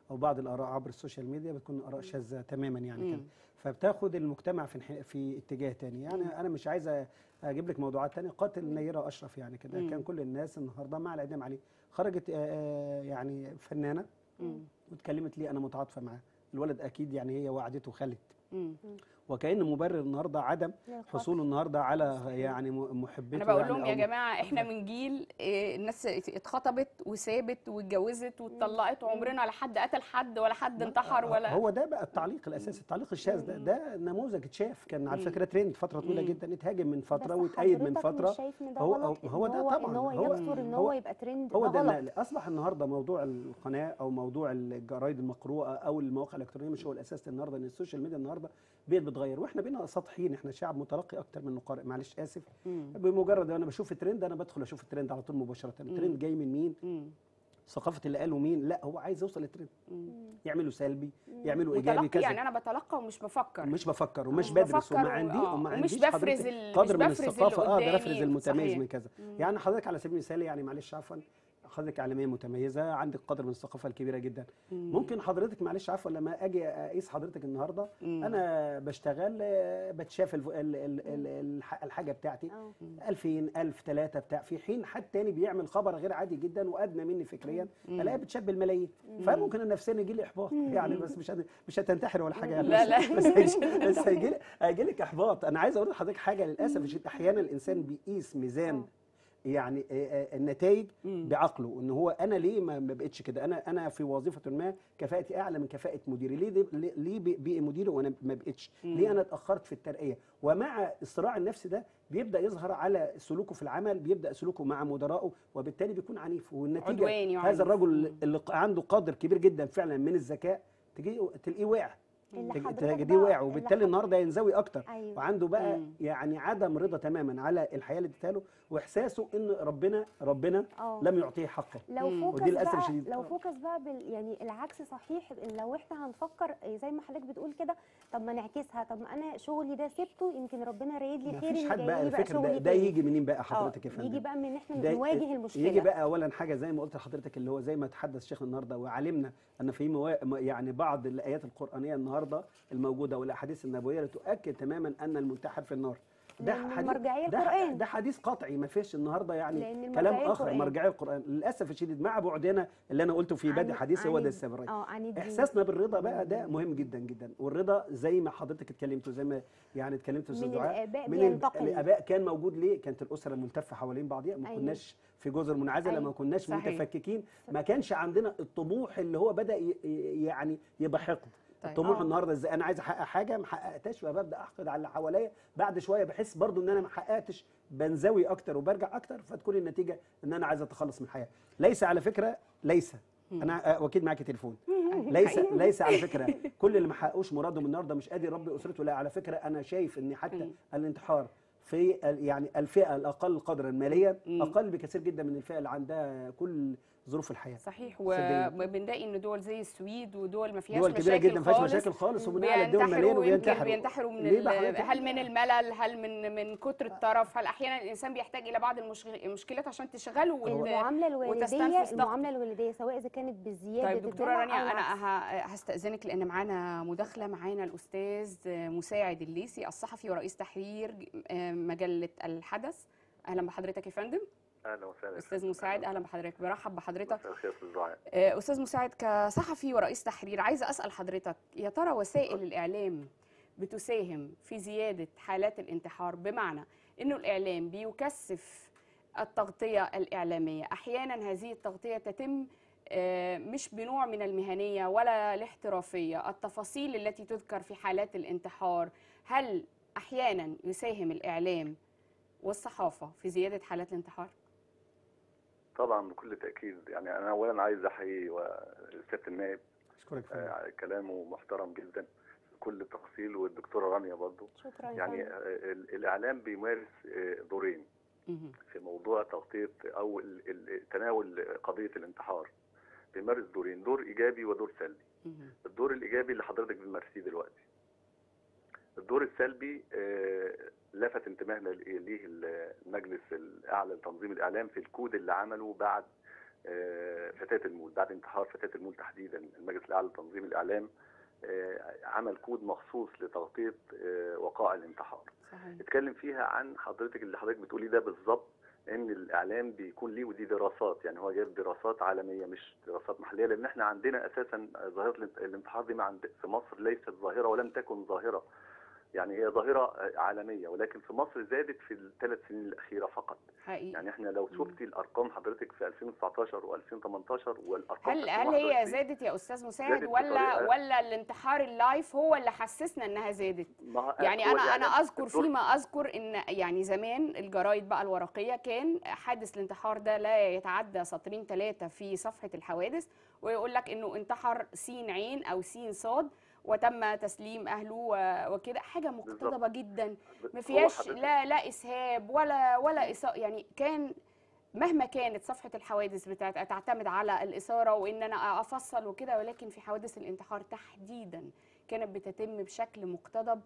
او بعض الاراء عبر السوشيال ميديا بتكون اراء شاذه تماما يعني كده
مم.
فبتاخد المجتمع في انح- في اتجاه تاني يعني
مم.
انا مش عايز اجيب لك موضوعات تانية قاتل نيره اشرف يعني كده
مم.
كان كل الناس النهارده مع الاعدام عليه خرجت آه، آه، يعني فنانه
مم.
واتكلمت لي انا متعاطفه معاه الولد اكيد يعني هي وعدته خالد
مم.
وكأن مبرر النهارده عدم
للقتل.
حصوله النهارده على يعني م- محبته
انا بقول
يعني
لهم يا
أو
جماعه احنا من جيل إيه، الناس اتخطبت وسابت واتجوزت واتطلقت وعمرنا لا حد قتل حد ولا حد انتحر ولا
هو ده بقى التعليق الاساسي التعليق الشاذ ده ده نموذج اتشاف كان على
مم.
فكره ترند فتره طويله
مم.
جدا اتهاجم من
بس
فتره واتأيد من
حضرتك
فتره
مش شايف ان ده
هو-
غلط
هو
إن
ده
هو
طبعاً.
ان هو
هو-
يكثر ان
هو-
هو يبقى ترند
هو
ده
ده
غلط
اللي اصبح النهارده موضوع القناه او موضوع الجرايد المقروءه او المواقع الالكترونيه مش هو الاساس النهارده ان السوشيال ميديا النهارده بقت بتغير واحنا بقينا سطحيين احنا شعب متلقي اكتر من قارئ معلش اسف
مم.
بمجرد انا بشوف الترند انا بدخل اشوف الترند على طول مباشره الترند جاي من مين
مم.
ثقافه اللي قاله مين لا هو عايز يوصل للترند
مم.
يعمله سلبي يعمله ايجابي
وتلقي
كذا
يعني انا بتلقى ومش بفكر
مش بفكر ومش
مش
بدرس
بفكر
وما
و-
عندي
آه،
وما
ومش
عنديش
بفرز
حضرتك
ال- مش
قدر من
بفرز اللي
الثقافه اقدر
قدامي.
افرز المتميز
صحيح.
من كذا
مم.
يعني حضرتك على سبيل المثال يعني معلش عفوا حضرتك اعلاميه متميزه عندك قدر من الثقافه الكبيره جدا
مم.
ممكن حضرتك معلش عفوا لما اجي اقيس حضرتك النهارده
مم.
انا بشتغل آه، بتشاف الف- ال- ال- ال- الح- الحاجه بتاعتي
اه
2000 1000 3 بتاع في حين حد تاني بيعمل خبر غير عادي جدا وادنى مني فكريا
مم.
الاقيه بتشاف بالملايين فممكن انا نفسيا يجي لي احباط يعني بس مش هت- مش هتنتحر ولا حاجه يعني
لا،
بس-
لا.
بس هيجي بس هيجي لي هيجي لك احباط انا عايز اقول لحضرتك حاجه للاسف الشديد احيانا الانسان بيقيس ميزان
آه.
يعني آه، آه، النتائج
مم.
بعقله ان هو انا ليه ما ما بقتش كده انا انا في وظيفه ما كفاءتي اعلى من كفاءه مديري ليه دي- ليه ليه بقي- بقي مديري وانا ما بقتش
مم.
ليه انا اتاخرت في الترقيه ومع الصراع النفسي ده بيبدا يظهر على سلوكه في العمل بيبدا سلوكه مع مدرائه وبالتالي بيكون عنيف والنتيجه
عدواني وعنيف.
هذا الرجل
مم.
اللي عنده قدر كبير جدا فعلا من الذكاء تجي تلاقيه واقع
اللي
تج-
حضرتك
تلاقيه
بقى-
واقع
اللي
وبالتالي
حضرتك-
النهارده ينزوي اكتر
ايوه
وعنده بقى
مم.
يعني عدم رضا تماما على الحياه اللي اديتها له واحساسه ان ربنا ربنا
اه
لم يعطيه حقه
لو
مم.
فوكس
ودي للأسف
بقى
الشديد.
لو
آه.
فوكس بقى بال يعني العكس صحيح لو احنا هنفكر زي ما حضرتك بتقول كده طب ما نعكسها طب ما انا شغلي ده سبته يمكن ربنا رايد لي
ما
خير
فيش
ان
حد
جاي
بقى
لي بقى
الفكر ده,
شغلي
ده
تاني.
يجي منين بقى
آه،
حضرتك يا فندم
يجي بقى من ان احنا
ده-
نواجه المشكله
يجي بقى اولا حاجه زي ما قلت لحضرتك اللي هو زي ما تحدث الشيخ النهارده وعلمنا ان في موا... م- يعني بعض الايات القرانيه النهارده الموجوده والاحاديث النبويه اللي تؤكد تماما ان المنتحر في النار
لأن
حديث-
المرجعية
ده
القرآن.
ده حديث قطعي ما فيش النهارده يعني
لأن
كلام
المرجعية
اخر
القرآن.
مرجعيه القران للاسف الشديد مع بعدنا اللي انا قلته في بدء
عن-
حديثي هو
عن
ده
الد-
السبب الرئيسي
اه عن الدين
احساسنا بالرضا بقى ده مهم جدا جدا والرضا زي ما حضرتك اتكلمتوا زي ما يعني اتكلمت استاذ
من
دعاء
الآباء
من
بينتقل.
الاباء كان موجود ليه كانت الاسره ملتفه حوالين بعضيها ما
أيوة.
كناش في جزر منعزله
أيوة.
ما كناش
صحيح.
متفككين ما كانش عندنا الطموح اللي هو بدا ي- ي- يعني يبقى حقد
طيب.
الطموح
آه.
النهارده ازاي انا عايز احقق حاجه ما حققتهاش فببدا احقد على اللي حواليا بعد شويه بحس برضو ان انا ما حققتش بنزوي اكتر وبرجع اكتر فتكون النتيجه ان انا عايز اتخلص من الحياه ليس على فكره ليس انا آه، واكيد معاكي تليفون ليس ليس على فكره كل اللي ما حققوش مرادهم النهارده مش قادر يربي اسرته لا على فكره انا شايف ان حتى
مم.
الانتحار في ال- يعني الفئه الاقل قدرا ماليا
مم.
اقل بكثير جدا من الفئه اللي عندها كل ظروف الحياه
صحيح
صدقيني.
وبنلاقي ان دول زي السويد ودول ما فيهاش
دول كبيره
مشاكل
جدا ما فيهاش
خالص
مشاكل خالص ومن اعلى الدول ماليا
بينتحروا يمكن
وبينتحروا
بينتحروا من
ليه
ال-
بقى حضرتك؟
هل من الملل هل من من كتر الطرف هل احيانا الانسان بيحتاج الى بعض المشغ- المشكلات عشان تشغله وت-
المعامله
وتستنفذ
الوالديه
طاقته.
المعامله الوالديه سواء اذا كانت بزياده
طيب دكتوره
الدلع
رانيا
أو
انا
العكس.
ه- هستاذنك لان معانا مداخله معانا الاستاذ مساعد الليسي الصحفي ورئيس تحرير آه، مجله الحدث اهلا بحضرتك يا فندم
اهلا وسهلا
استاذ مساعد اهلا بحضرتك برحب بحضرتك
مساء الخير استاذ دعاء
آه، استاذ مساعد كصحفي ورئيس تحرير عايزه اسال حضرتك يا ترى وسائل الاعلام بتساهم في زياده حالات الانتحار بمعنى انه الاعلام بيكثف التغطيه الاعلاميه احيانا هذه التغطيه تتم آه، مش بنوع من المهنيه ولا الاحترافيه التفاصيل التي تذكر في حالات الانتحار هل احيانا يساهم الاعلام والصحافه في زياده حالات الانتحار
طبعا بكل تاكيد يعني انا اولا عايز احيي سياده النائب
اشكرك فندم.
آه، على كلامه محترم جدا في كل التفاصيل والدكتوره رانيا برضو
شكرا يا
يعني
فندم.
آه، ال- الاعلام بيمارس آه، دورين
مهم.
في موضوع تغطيه او ال- ال- تناول قضيه الانتحار بيمارس دورين دور ايجابي ودور سلبي
مهم.
الدور الايجابي اللي حضرتك بتمارسيه دلوقتي الدور السلبي آه، لفت انتباهنا ليه المجلس الاعلى لتنظيم الاعلام في الكود اللي عمله بعد آه، فتاة المول بعد انتحار فتاة المول تحديدا المجلس الأعلى لتنظيم الإعلام آه، عمل كود مخصوص لتغطية آه، وقائع الانتحار
صحيح
اتكلم فيها عن حضرتك اللي حضرتك بتقوليه ده بالظبط ان الاعلام بيكون ليه ودي دراسات يعني هو جايب دراسات عالميه مش دراسات محليه لان احنا عندنا اساسا ظاهره الانت- الانتحار دي ما عند في مصر ليست ظاهره ولم تكن ظاهره يعني هي ظاهره عالميه ولكن في مصر زادت في الثلاث سنين الاخيره فقط
حقيقي
يعني احنا لو
مم.
شفتي الارقام حضرتك في 2019 و2018 والارقام
هل
في
هل هي
2021
زادت يا استاذ مساعد
زادت
ولا
بطريقة-
ولا الانتحار اللايف هو اللي حسسنا انها زادت
ما-
يعني
هو
انا انا
الإعلام
اذكر
الدور-
فيما اذكر ان يعني زمان الجرايد بقى الورقيه كان حادث الانتحار ده لا يتعدى سطرين ثلاثه في صفحه الحوادث ويقول لك انه انتحر سين عين او سين صاد وتم تسليم اهله و- وكده حاجه مقتضبه جدا ما
هو
فيهاش
حضرتك-
لا لا اسهاب ولا ولا إصا يعني كان مهما كانت صفحه الحوادث بتاعت تعتمد على الاثاره وان انا افصل وكده ولكن في حوادث الانتحار تحديدا كانت بتتم بشكل مقتضب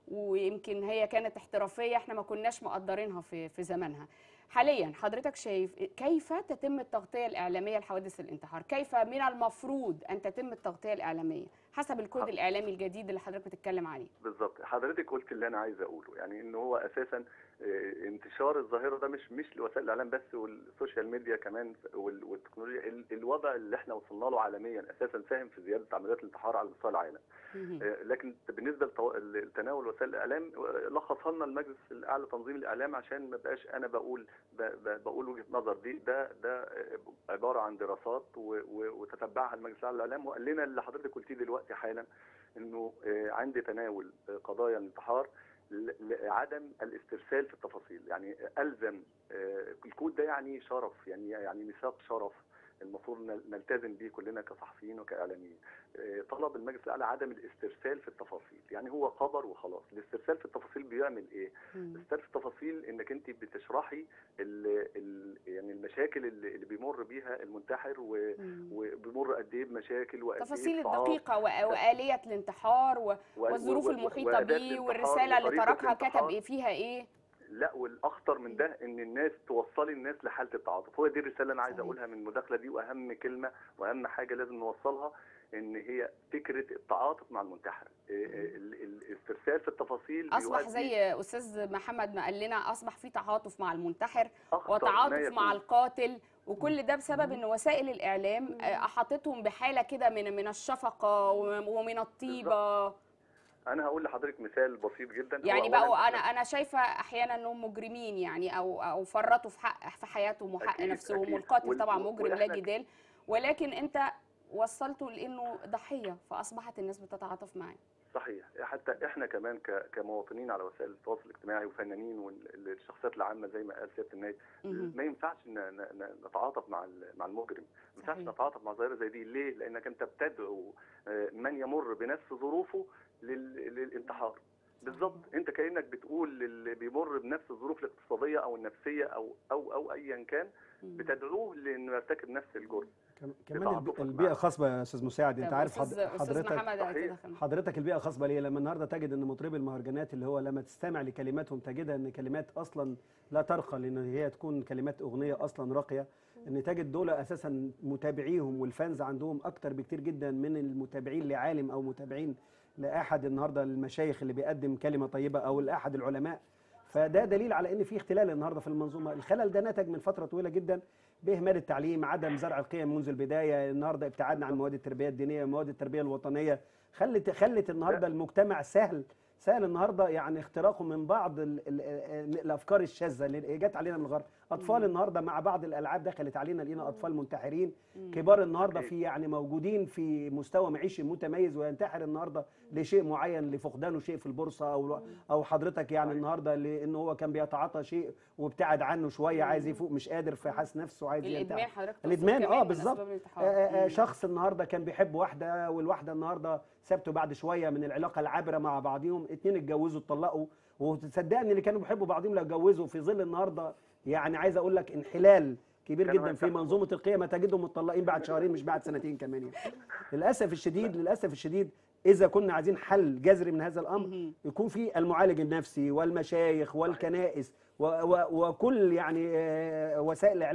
ويمكن هي كانت احترافيه احنا ما كناش مقدرينها في في زمانها حاليا حضرتك شايف كيف تتم التغطيه الاعلاميه لحوادث الانتحار كيف من المفروض ان تتم التغطيه الاعلاميه حسب الكود
حاضر.
الاعلامي الجديد اللي حضرتك بتتكلم عليه
بالظبط حضرتك قلت اللي انا عايز اقوله يعني ان هو اساسا آه، انتشار الظاهره ده مش مش لوسائل الاعلام بس والسوشيال ميديا كمان وال- والتكنولوجيا ال- الوضع اللي احنا وصلنا له عالميا اساسا ساهم في زياده عمليات الانتحار على مستوى العالم
مهم.
آه، لكن بالنسبه لتو- لتناول وسائل الاعلام آه، لخصها لنا المجلس الاعلى لتنظيم الاعلام عشان ما بقاش انا بقول ب- ب- بقول وجهه نظر دي ده ده آه، عباره عن دراسات و- و- وتتبعها المجلس الاعلى للاعلام وقال لنا اللي حضرتك قلتيه دلوقتي حالا انه آه، عند تناول آه، قضايا الانتحار ل- لعدم الاسترسال في التفاصيل يعني الزم آه، الكود ده يعني شرف يعني يعني ميثاق شرف المفروض نل- نلتزم بيه كلنا كصحفيين وكاعلاميين آه، طلب المجلس الاعلى عدم الاسترسال في التفاصيل يعني هو خبر وخلاص الاسترسال في التفاصيل بيعمل ايه
مم.
الاسترسال في التفاصيل انك انت بتشرحي ال ال يعني المشاكل اللي, اللي بيمر بيها المنتحر و
مم.
وبيمر قد ايه بمشاكل وقد ايه
التفاصيل
صعاب
الدقيقة وآ- وآلية الانتحار و-
و-
والظروف
و- و-
المحيطة
وأداة
بيه
الانتحار
والرسالة اللي
وطريقة
تركها كتب
الانتحار.
إيه فيها إيه
لا والاخطر من ده ان الناس توصلي الناس لحاله التعاطف هو دي الرساله اللي انا عايز
صحيح.
اقولها من المداخله دي واهم كلمه واهم حاجه لازم نوصلها ان هي فكره التعاطف مع المنتحر إيه إيه ال- ال- الاسترسال في التفاصيل
أصبح
بيؤدي
زي أستاذ محمد ما قال لنا أصبح في تعاطف مع المنتحر
أخطر ما
وتعاطف
يكون.
مع القاتل وكل ده بسبب ان وسائل الاعلام آه، احاطتهم بحاله كده من من الشفقه وم- ومن الطيبه
انا هقول لحضرتك مثال بسيط جدا هو
يعني
أولاً
بقوا انا
إحنا-
انا شايفه احيانا انهم مجرمين يعني او او فرطوا في حق في حياتهم وحق
أكيد،
نفسهم
أكيد.
والقاتل
وال-
طبعا
و-
مجرم لا
وإحنا-
جدال ولكن انت وصلته لانه ضحيه فاصبحت الناس بتتعاطف معاه
صحيح حتى احنا كمان ك- كمواطنين على وسائل التواصل الاجتماعي وفنانين والشخصيات العامه زي ما قال سياده النائب
مهم.
ما ينفعش ن- ن- ن- نتعاطف مع ال- مع المجرم ما ينفعش
صحيح.
نتعاطف مع ظاهره زي دي ليه لانك انت بتدعو آه، من يمر بنفس ظروفه لل- للانتحار بالظبط انت كانك بتقول للي بيمر بنفس الظروف الاقتصاديه او النفسيه او او او ايا كان
مم.
بتدعوه لانه يرتكب نفس الجرم
كم- كمان
بتعاطفك
البي-
معاه.
البيئه خصبه يا استاذ مساعد انت
طب
عارف حض-
أستاذ- استاذ
حضرتك
محمد
صحيح.
هتدخل.
حضرتك البيئه خصبه ليه لما النهارده تجد ان مطربي المهرجانات اللي هو لما تستمع لكلماتهم تجدها ان كلمات اصلا لا ترقى لان هي تكون كلمات اغنيه اصلا راقيه ان تجد دول اساسا متابعيهم والفانز عندهم اكتر بكتير جدا من المتابعين لعالم او متابعين لاحد النهارده المشايخ اللي بيقدم كلمه طيبه او لاحد العلماء فده دليل على ان في اختلال النهارده في المنظومه الخلل ده نتج من فتره طويله جدا باهمال التعليم عدم زرع القيم منذ البدايه النهارده ابتعادنا عن مواد التربيه الدينيه مواد التربيه الوطنيه خلت خلت النهارده المجتمع سهل سهل النهارده يعني اختراقه من بعض ال ال ال الافكار الشاذه اللي جت علينا من الغرب اطفال النهارده مع بعض الالعاب دخلت علينا لقينا اطفال منتحرين كبار النهارده
أكيد.
في يعني موجودين في مستوى معيشي متميز وينتحر النهارده لشيء معين لفقدانه شيء في البورصه او او حضرتك يعني
صحيح.
النهارده لان هو كان بيتعاطى شيء وابتعد عنه شويه عايز يفوق مش قادر فحاسس نفسه عايز
الادمان
ينتحر
حضرتك تقصد
الإدمان،
كمان
آه،
من
بالظبط.
أسباب الانتحار.
آه، آه،
مم.
شخص النهارده كان بيحب واحده والواحده النهارده سابته بعد شويه من العلاقه العابره مع بعضهم اتنين اتجوزوا اتطلقوا وتصدقني اللي كانوا بيحبوا بعضهم لو اتجوزوا في ظل النهارده يعني عايز اقول لك انحلال كبير
كانوا
جدا في
هينتحروا.
منظومه القيم تجدهم متطلقين بعد شهرين مش بعد سنتين كمان يعني. للاسف الشديد للاسف الشديد اذا كنا عايزين حل جذري من هذا الامر
مهم.
يكون في المعالج النفسي والمشايخ والكنائس و و وكل يعني آه، وسائل الاعلام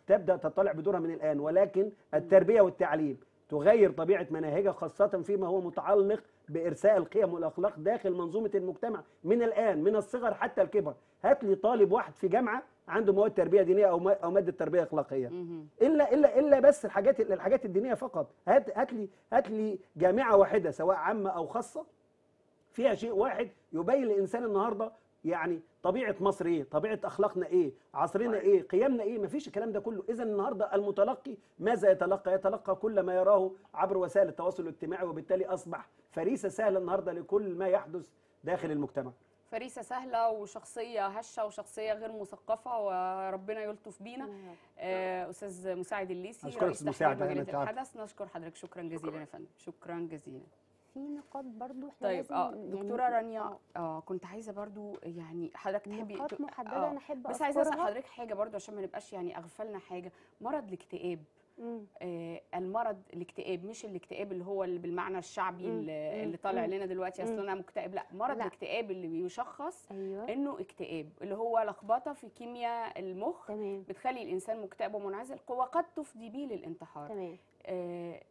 تبدا تطلع بدورها من الان ولكن التربيه والتعليم تغير طبيعه مناهجها خاصه فيما هو متعلق بارساء القيم والاخلاق داخل منظومه المجتمع من الان من الصغر حتى الكبر هات لي طالب واحد في جامعه عنده مواد تربيه دينيه او ما- او ماده تربيه اخلاقيه
مهم.
الا الا الا بس الحاجات الحاجات الدينيه فقط هات هات لي هات لي جامعه واحده سواء عامه او خاصه فيها شيء واحد يبين للانسان النهارده يعني طبيعه مصر ايه طبيعه اخلاقنا ايه عصرنا
صحيح.
ايه قيمنا ايه مفيش الكلام ده كله اذا النهارده المتلقي ماذا يتلقى يتلقى كل ما يراه عبر وسائل التواصل الاجتماعي وبالتالي اصبح فريسه سهله النهارده لكل ما يحدث داخل المجتمع
فريسه سهله وشخصيه هشه وشخصيه غير مثقفه وربنا يلطف بينا آه، استاذ مساعد الليسي
أشكرك
رئيس
أستاذ
تحرير
مساعد، أنا
مجله
تعبت.
الحدث نشكر حضرتك شكرا جزيلا يا فندم شكرا جزيلا
في نقاط برضو احنا
طيب
لازم
اه
يعني
دكتوره رانيا اه كنت عايزه برضو يعني حضرتك تحبي
نقاط
ت-
محدده
آه،
انا احب
بس عايزه اسال
أذكرها.
حضرتك حاجه برضو عشان ما نبقاش يعني اغفلنا حاجه مرض الاكتئاب
مم.
آه، المرض الاكتئاب مش الاكتئاب اللي هو اللي بالمعنى الشعبي
مم،
اللي
مم،
اللي طالع
مم،
لنا دلوقتي اصل
مم.
انا مكتئب لا مرض
لا.
الاكتئاب اللي بيشخص
ايوه
انه اكتئاب اللي هو لخبطه في كيمياء المخ
تمام
بتخلي الانسان مكتئب ومنعزل وقد تفضي بيه للانتحار
تمام
آه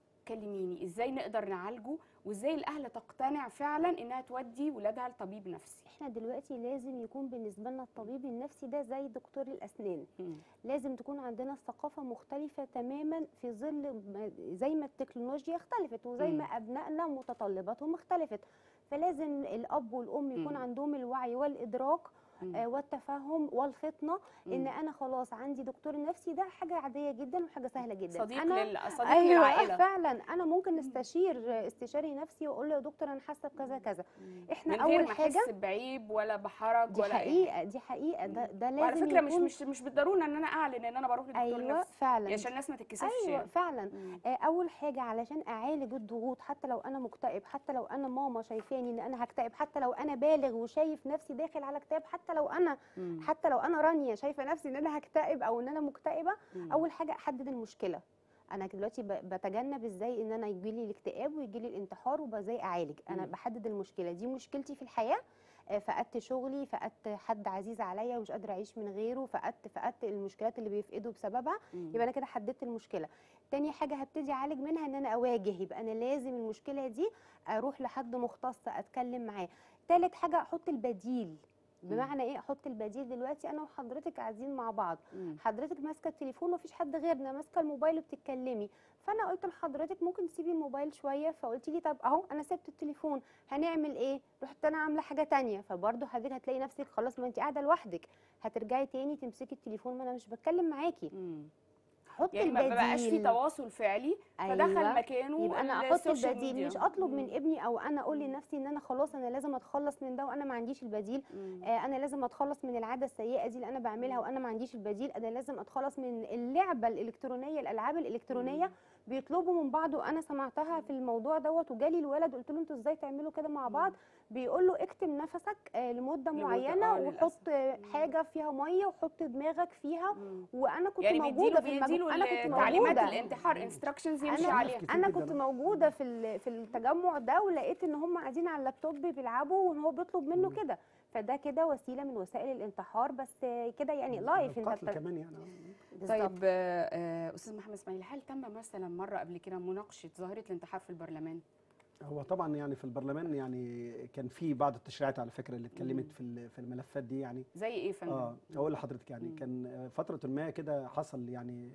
كلميني ازاي نقدر نعالجه وازاي الاهل تقتنع فعلا انها تودي ولادها لطبيب نفسي
احنا دلوقتي لازم يكون بالنسبه لنا الطبيب النفسي ده زي دكتور الاسنان
مم.
لازم تكون عندنا ثقافه مختلفه تماما في ظل ما- زي ما التكنولوجيا اختلفت وزي
مم.
ما ابنائنا متطلباتهم اختلفت فلازم الاب والام يكون
مم.
عندهم الوعي والادراك
مم.
آه، والتفهم والفطنه ان
مم.
انا خلاص عندي دكتور نفسي ده حاجه عاديه جدا وحاجه سهله جدا
صديق
انا
لل... صديق
ايوه
للعائله
فعلا انا ممكن نستشير استشاري نفسي واقول له يا دكتور انا حاسه بكذا كذا
مم.
احنا
من غير
اول
ما
حاجه
احس بعيب ولا بحرج
دي
ولا أي حاجة.
حقيقه دي حقيقه ده ده لازم
وعلى فكره مش
يكون
مش مش بالضروره ان انا اعلن ان انا بروح لدكتور
ايوه
نفسي
فعلا
عشان الناس ما تتكسفش
ايوه
يعني.
فعلا
مم.
آه، اول حاجه علشان اعالج الضغوط حتى لو انا مكتئب حتى لو انا ماما شايفاني ان انا هكتئب حتى لو انا بالغ وشايف نفسي داخل على اكتئاب حتى لو انا
مم.
حتى لو انا رانيا شايفه نفسي ان انا هكتئب او ان انا مكتئبه
مم.
اول حاجه احدد المشكله انا دلوقتي ب- بتجنب ازاي ان انا يجي لي الاكتئاب ويجي لي الانتحار وازاي اعالج انا
مم.
بحدد المشكله دي مشكلتي في الحياه آه، فقدت شغلي فقدت حد عزيز عليا ومش قادره اعيش من غيره فقدت فقدت المشكلات اللي بيفقدوا بسببها
مم.
يبقى انا كده حددت المشكله تاني حاجه هبتدي اعالج منها ان انا اواجه يبقى انا لازم المشكله دي اروح لحد مختص اتكلم معاه تالت حاجه احط البديل بمعنى ايه احط البديل دلوقتي انا وحضرتك قاعدين مع بعض
مم.
حضرتك ماسكه التليفون ومفيش حد غيرنا ماسكه الموبايل وبتتكلمي فانا قلت لحضرتك ممكن تسيبي الموبايل شويه فقلت لي طب اهو انا سبت التليفون هنعمل ايه رحت انا عامله حاجه تانية فبرضه حضرتك هتلاقي نفسك خلاص ما انت قاعده لوحدك هترجعي تاني تمسكي التليفون ما انا مش بتكلم معاكي
مم.
حط
يعني ما بقاش في
البديل.
تواصل فعلي فدخل
أيوة.
مكانه
يبقى انا احط
السوشيال
البديل
ميديا.
مش اطلب من
مم.
ابني او انا اقول
مم.
لنفسي ان انا خلاص انا لازم اتخلص من ده وانا ما عنديش البديل
مم.
آه، انا لازم اتخلص من العاده السيئه دي اللي انا بعملها
مم.
وانا ما عنديش البديل انا لازم اتخلص من اللعبه الالكترونيه الالعاب الالكترونيه
مم.
بيطلبوا من بعض وانا سمعتها في الموضوع دوت وجالي الولد قلت له انتوا ازاي تعملوا كده مع بعض بيقول له اكتم نفسك آه، لمده
لمدة-
معينه
آه،
وحط
للأسف.
آه،
مم.
حاجه فيها ميه وحط دماغك فيها
مم.
وانا كنت
يعني
موجوده
بيديله
في المجموعه
بيديله
انا كنت
تعليمات
موجوده
الانتحار انستراكشنز يمشي
أنا-
عليها
كتير
انا
جداً.
كنت موجوده في ال- في التجمع ده ولقيت ان هم قاعدين على اللابتوب بيلعبوا وان هو بيطلب منه
مم.
كده فده كده وسيله من وسائل الانتحار بس كده يعني لايف انت
القتل
بت-
كمان يعني
بالظبط.
طيب آه، آه، استاذ محمد اسماعيل هل تم مثلا مره قبل كده مناقشه ظاهره الانتحار في البرلمان؟
هو طبعا يعني في البرلمان يعني كان في بعض التشريعات على فكره اللي اتكلمت
مم.
في ال- في الملفات دي يعني
زي ايه يا فندم؟
اه اقول لحضرتك يعني
مم.
كان فتره ما كده حصل يعني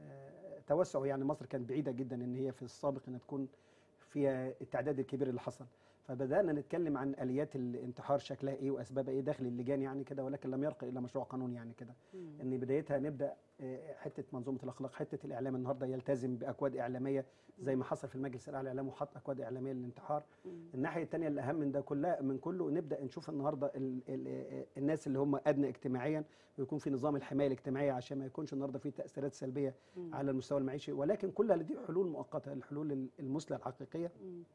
آه، توسع يعني مصر كانت بعيده جدا ان هي في السابق انها تكون فيها التعداد الكبير اللي حصل فبدانا نتكلم عن اليات الانتحار شكلها ايه واسبابها ايه داخل اللجان يعني كده ولكن لم يرقى الى مشروع قانون يعني كده
مم.
ان بدايتها نبدا آه، حته منظومه الاخلاق حته الاعلام النهارده يلتزم باكواد اعلاميه زي ما حصل في المجلس الاعلى للاعلام وحط اكواد اعلاميه للانتحار
مم.
الناحيه الثانيه الاهم من ده كلها من كله نبدا نشوف النهارده ال ال الناس اللي هم ادنى اجتماعيا ويكون في نظام الحمايه الاجتماعيه عشان ما يكونش النهارده في تاثيرات سلبيه
مم.
على المستوى المعيشي ولكن كلها دي حلول مؤقته الحلول المثلى الحقيقيه
مم.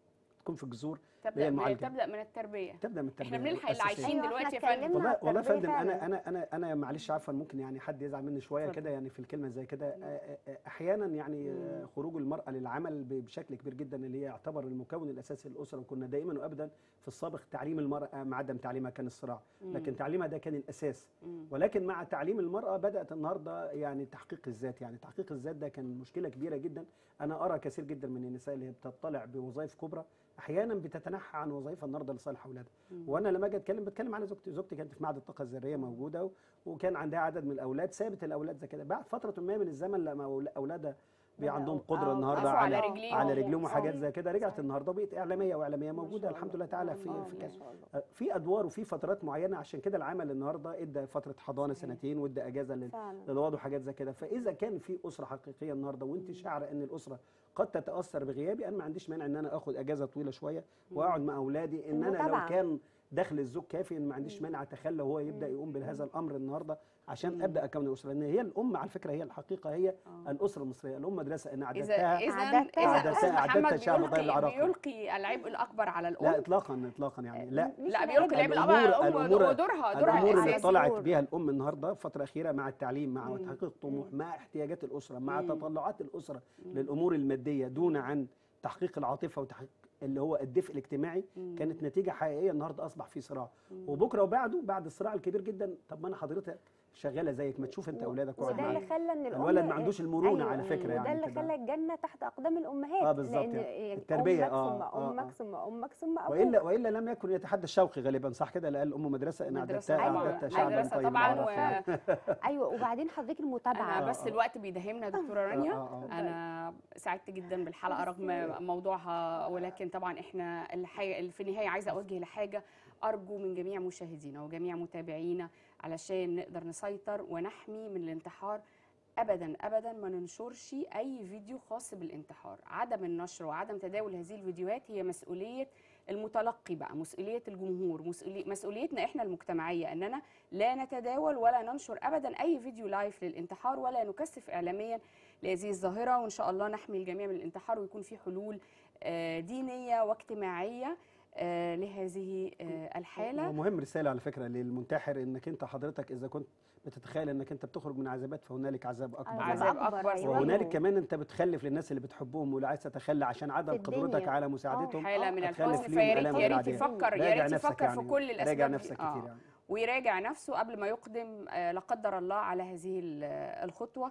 تكون في الجذور
تبدا من
المعالجة.
تبدا من التربيه
تبدا من التربيه
احنا بنلحق اللي
الأساسية.
عايشين
أيوة،
دلوقتي
إحنا
يا فندم
اتكلمنا
والله والله يا
التربية
فندم انا
فعلاً.
انا انا انا معلش عفوا ممكن يعني حد يزعل مني شويه
اتفضل.
كده يعني في الكلمه زي كده آه، آه، آه، احيانا يعني آه،
مم.
خروج المراه للعمل ب- بشكل كبير جدا اللي هي يعتبر المكون الاساسي للاسره وكنا دائما وابدا في السابق تعليم المراه مع عدم تعليمها كان الصراع لكن تعليمها ده كان الاساس
مم.
ولكن مع تعليم المرأة بدأت النهاردة يعني تحقيق الذات يعني تحقيق الذات ده كان مشكلة كبيرة جدا أنا أرى كثير جدا من النساء اللي بتطلع بوظائف كبرى أحيانا بتتنحى عن وظائفها النهاردة لصالح أولادها
مم.
وأنا لما أجي أتكلم بتكلم على زوجتي زوجتي كانت في معهد الطاقة الذرية موجودة و- وكان عندها عدد من الأولاد سابت الأولاد زي كده بعد فترة ما من الزمن لما أول- أولادها بي
بدأوا-
عندهم قدرة
آه،
النهاردة
وقفوا على
على
رجليهم.
على رجلهم وحاجات
صحيح.
زي كده رجعت
صحيح.
النهارده بقت اعلاميه واعلاميه
ما
موجوده
شاء
الحمد
الله.
لله تعالى
آه،
في
ما
في كذا
شاء الله.
في ادوار وفي فترات معينه عشان كده العمل النهارده ادى فتره حضانه
صحيح.
سنتين وادى اجازه لل-
فعلا
للوضع وحاجات زي كده فاذا كان في اسره حقيقيه النهارده وانت شاعره ان الاسره قد تتاثر بغيابي انا ما عنديش مانع ان انا اخد اجازه طويله شويه واقعد مع اولادي ان انا لو
المتابعة.
كان دخل الزوج كافي ان ما عنديش مانع اتخلى وهو يبدا يقوم بهذا الامر النهارده عشان
مم.
ابدا اكون اسره لان هي الام على فكره هي الحقيقه هي
آه.
الاسره المصريه الام مدرسه ان
اذا
اعددتها
اذا
عددتها-
اذا
عددتها-
استاذ
عددتها
محمد
شعب غير
بيلقي
العراقي.
بيلقي العبء الاكبر على الام
لا اطلاقا اطلاقا يعني لا
مش
لا
العيب
بيلقي العبء الاكبر على
الأمور-
الام
الأمور-
ودورها دورها
الامور اللي
الاساسي
طلعت
دور.
بيها الام النهارده فتره اخيره مع التعليم مع
مم.
تحقيق الطموح
مم.
مع احتياجات الاسره مع
مم.
تطلعات الاسره للامور الماديه دون عن تحقيق العاطفه وتحقيق اللي هو الدفء الاجتماعي
مم.
كانت نتيجه حقيقيه النهارده اصبح في صراع
مم.
وبكره وبعده بعد الصراع الكبير جدا طب ما انا حضرتك شغاله زيك ما تشوف انت
و-
اولادك واقعد
وده اللي
معاهم.
خلى ان الام
الولد ما عندوش المرونه
أيوة.
على فكره
وده
يعني
اللي
كده.
خلى الجنه تحت اقدام الامهات
آه، بالظبط
لان
يعني.
يعني
التربية،
امك
آه،
ثم
آه،
امك
آه.
ثم امك ثم ابوك
والا والا لم يكن يتحدى الشوقي غالبا صح كده اللي قال ام مدرسه ان
مدرسة
اعددتها
طبعا
اعددت شعبا
مدرسة
طيبا
طبعا
عرفا.
و...
ايوه وبعدين حضرتك المتابعه
انا بس الوقت بيداهمنا يا دكتوره
آه،
رانيا
آه، آه.
انا سعدت جدا بالحلقه رغم موضوعها ولكن طبعا احنا الحاجه في النهايه عايزه اوجه لحاجه ارجو من جميع مشاهدينا وجميع متابعينا علشان نقدر نسيطر ونحمي من الانتحار ابدا ابدا ما ننشرش اي فيديو خاص بالانتحار عدم النشر وعدم تداول هذه الفيديوهات هي مسؤوليه المتلقي بقى مسؤوليه الجمهور مسؤولي- مسؤوليتنا احنا المجتمعيه اننا لا نتداول ولا ننشر ابدا اي فيديو لايف للانتحار ولا نكثف اعلاميا لهذه الظاهره وان شاء الله نحمي الجميع من الانتحار ويكون في حلول آه، دينيه واجتماعيه آه، لهذه آه، الحاله
ومهم رساله على فكره للمنتحر انك انت حضرتك اذا كنت بتتخيل انك انت بتخرج من عذابات فهنالك عذاب اكبر
عذاب
بعد.
أكبر.
أيوة.
وهنالك كمان انت بتخلف للناس اللي بتحبهم واللي عايز تتخلى عشان عدم
في الدنيا.
قدرتك على مساعدتهم
حاله من
هتخلف
الحزن
ليهم
فيا ريت
آلام
يا
غير
ريت
عادية.
يفكر يا
راجع
ريت
نفسك
يفكر في
يعني.
كل الاسباب
راجع
دي.
نفسك
آه.
كتير يعني
ويراجع نفسه قبل ما يقدم آه، لا قدر الله على هذه ال- الخطوه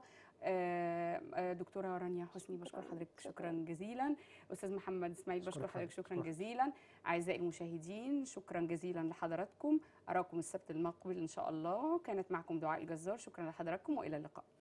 آه، آه، دكتوره رانيا حسني بشكر حضرتك شكرا جزيلا استاذ محمد اسماعيل
شكرا
بشكر حضرتك
حضرتك.
شكرا
شكرا.
جزيلا اعزائي المشاهدين شكرا جزيلا لحضراتكم اراكم السبت المقبل ان شاء الله كانت معكم دعاء الجزار شكرا لحضراتكم والى اللقاء